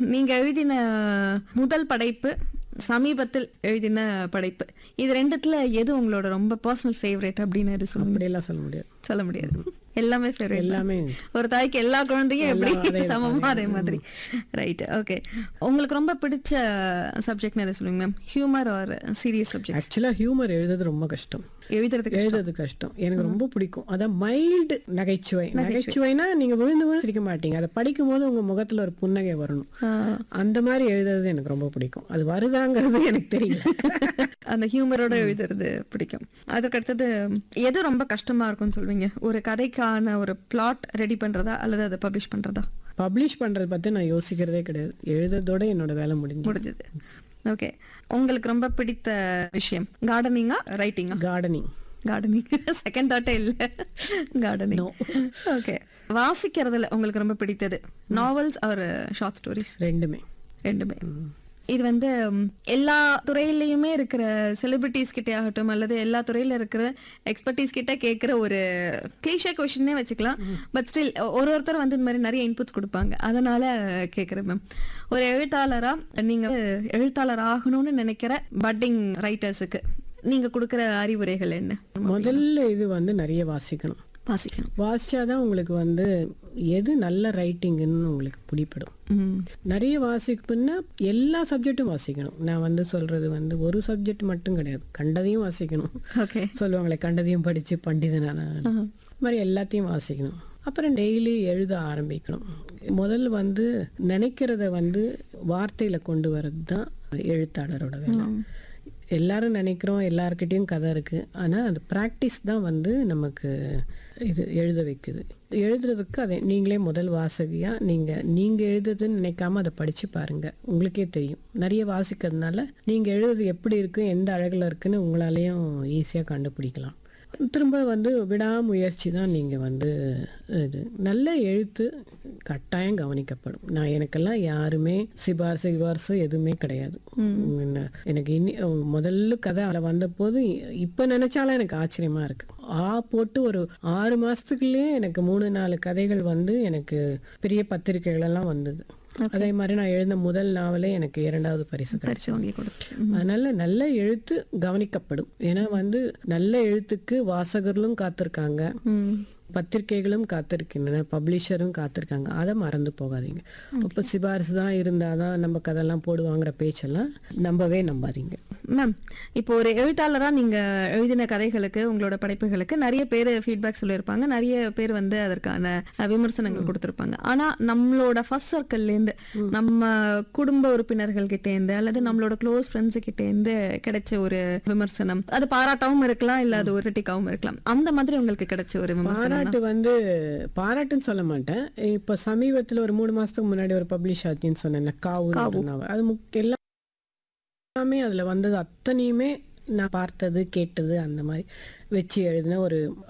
நீங்க எழுதின முதல் படைப்பு சமீபத்தில் எழுதின படைப்பு இது ரெண்டுத்துல எது உங்களோட ரொம்ப பர்சனல் ஃபேவரட் அப்படின்னு எது சொல்லுங்க அப்படியெல்லாம் சொல்ல முடியாது சொல்ல முடியாது எல்லாமே ஃபேவரட் எல்லாமே ஒரு தாய்க்கு எல்லா குழந்தையும் எப்படி எல்லாம் அதே சமமா அதே மாதிரி ரைட் ஓகே உங்களுக்கு ரொம்ப பிடிச்ச சப்ஜெக்ட்னு எதை சொல்லுங்க ma'am humour or serious subject ஆக்சுவலாக ஹியூமர் எழுதுறது ரொம்ப கஷ்டம் எழுதுறதுக்கு எழுதுறது கஷ்டம் எனக்கு ரொம்ப பிடிக்கும் அதான் மைல்டு நகைச்சுவை நகைச்சுவைனா நீங்க விழுந்து விழுந்து சிரிக்க மாட்டீங்க அதை படிக்கும் போது உங்க முகத்துல ஒரு புன்னகை வரணும் ஆஹ், அந்த மாதிரி எழுதுறது எனக்கு ரொம்ப பிடிக்கும் அது வருதாங்கிறது எனக்கு தெரியல அந்த ஹியூமரோட எழுதுறது பிடிக்கும் அதுக்கு அடுத்தது எது ரொம்ப கஷ்டமா இருக்கும்னு சொல்வீங்க ஒரு கதைக்கான ஒரு பிளாட் ரெடி பண்றதா அல்லது அதை பப்ளிஷ் பண்றதா பப்ளிஷ் பண்றத பத்தி நான் யோசிக்கிறதே கிடையாது எழுதுறதோட என்னோட வேலை முடிஞ்சு முடிஞ்சது ஓகே உங்களுக்கு ரொம்ப பிடித்த விஷயம் கார்டனிங்கா ரைட்டிங்கா கார்டனிங் கார்டனிங் செகண்ட் தாட்டே இல்ல கார்டனிங் ஓகே வாசிக்கிறதுல உங்களுக்கு ரொம்ப பிடித்தது நாவல்ஸ் அவர் ஷார்ட் ஸ்டோரிஸ் ரெண்டுமே ரெண்டுமே இது வந்து ம், எல்லா துறையிலயுமே இருக்கிற செலிபிரிட்டிஸ் கிட்டே ஆகட்டும் அல்லது எல்லா துறையில இருக்கிற எக்ஸ்பர்டீஸ் கிட்ட கேட்கிற ஒரு கிளீஷே கொஷினே வச்சுக்கலாம் பட் ஸ்டில் ஒரு ஒருத்தர் வந்து இந்த மாதிரி நிறைய இன்புட்ஸ் கொடுப்பாங்க அதனால கேட்குறேன் மேம் ஒரு எழுத்தாளரா நீங்க வந்து எழுத்தாளர் ஆகணும்னு நினைக்கிற பட்டிங் ரைட்டர்ஸுக்கு நீங்க கொடுக்கிற அறிவுரைகள் என்ன முதல்ல இது வந்து நிறைய வாசிக்கணும் வாசிக்கணும் வாசிச்சாதான் உங்களுக்கு வந்து எது நல்ல ரைட்டிங்குன்னு உங்களுக்கு பிடிப்படும் ம் நிறைய வாசிப்புன்னா எல்லா சப்ஜெக்ட்டும் வாசிக்கணும் நான் வந்து சொல்றது வந்து ஒரு சப்ஜெக்ட் மட்டும் கிடையாது கண்டதையும் வாசிக்கணும் ஓகே சொல்லுவாங்களே கண்டதையும் படிச்சு பண்டிதனான மாதிரி எல்லாத்தையும் வாசிக்கணும் அப்புறம் டெய்லி எழுத ஆரம்பிக்கணும் முதல்ல வந்து நினைக்கிறத வந்து வார்த்தையில கொண்டு வர்றது தான் எழுத்தாளரோட வேலை எல்லாரும் நினைக்கிறோம் எல்லார்கிட்டயும் கதை இருக்கு ஆனா அது ப்ராக்டிஸ் தான் வந்து நமக்கு இது எழுத வைக்குது எழுதுறதுக்கு அதை நீங்களே முதல் வாசகியா நீங்க நீங்க எழுதுறதுன்னு நினைக்காம அதை படிச்சு பாருங்க உங்களுக்கே தெரியும் நிறைய வாசிக்கிறதுனால நீங்க எழுதுறது எப்படி இருக்கு எந்த அழகுல இருக்குன்னு உங்களாலேயும் ஈஸியா கண்டுபிடிக்கலாம் திரும்ப வந்து விடாமுயற்சி தான் நீங்கள் வந்து இது நல்ல எழுத்து கட்டாயம் கவனிக்கப்படும் நான் எனக்கெல்லாம் யாருமே சிபாரிசு சிபாரிசு எதுவுமே கிடையாது என்ன- எனக்கு இனி முதல்ல கதை அதில் வந்தபோது இப்போ நினைச்சாலும் எனக்கு ஆச்சரியமா இருக்கு ஆ போட்டு ஒரு ஆறு மாசத்துக்குள்ளேயே எனக்கு மூணு நாலு கதைகள் வந்து எனக்கு பெரிய பத்திரிகைகள் எல்லாம் வந்தது அதே மாதிரி நான் எழுதின முதல் நாவலே எனக்கு இரண்டாவது பரிசு கிடைச்சது பரிசு வாங்கி கொடுத்து அதனால நல்ல எழுத்து கவனிக்கப்படும் ஏன்னா வந்து நல்ல எழுத்துக்கு வாசகர்களும் காத்திருக்காங்க ம் பத்திரிகைகளும் காத்திருக்கின்றன பப்ளிஷரும் காத்திருக்காங்க அதை மறந்து போகாதீங்க அப்போ சிபாரிசு தான் இருந்தாதான் நம்ம கதெல்லாம் போடுவாங்கிற பேச்செல்லாம் நம்பவே நம்பாதீங்க மேம் இப்போ ஒரு எழுத்தாளரா நீங்க எழுதின கதைகளுக்கு உங்களோட படைப்புகளுக்கு நிறைய பேர் ஃபீட்பேக் சொல்லியிருப்பாங்க நிறைய பேர் வந்து அதற்கான அஹ், விமர்சனங்கள் கொடுத்திருப்பாங்க ஆனா நம்மளோட ஃபர்ஸ்ட் சர்க்கிள்ல இருந்து நம்ம குடும்ப உறுப்பினர்கள் கிட்ட இருந்து அல்லது நம்மளோட க்ளோஸ் ஃப்ரெண்ட்ஸ் கிட்ட இருந்து கிடைச்ச ஒரு விமர்சனம் அது பாராட்டாவும் இருக்கலாம் இல்ல அது ஒரு கிரிட்டிக்காவும் இருக்கலாம் அந்த மாதிரி உங்களுக்கு கிடைச்ச ஒரு விமர்சனம் பாராட்டு வந்து பாராட்டுன்னு சொல்ல மாட்டேன் இப்போ சமீபத்தில் ஒரு மூணு மாசத்துக்கு முன்னாடி ஒரு பப்ளிஷ் ஆச்சுன்னு சொன்னேன் காவு அது முக் எல்லாமே அதில் வந்தது அத்தனையுமே நான் பார்த்தது கேட்டது அந்த மாதிரி வச்சு எழுதின ஒரு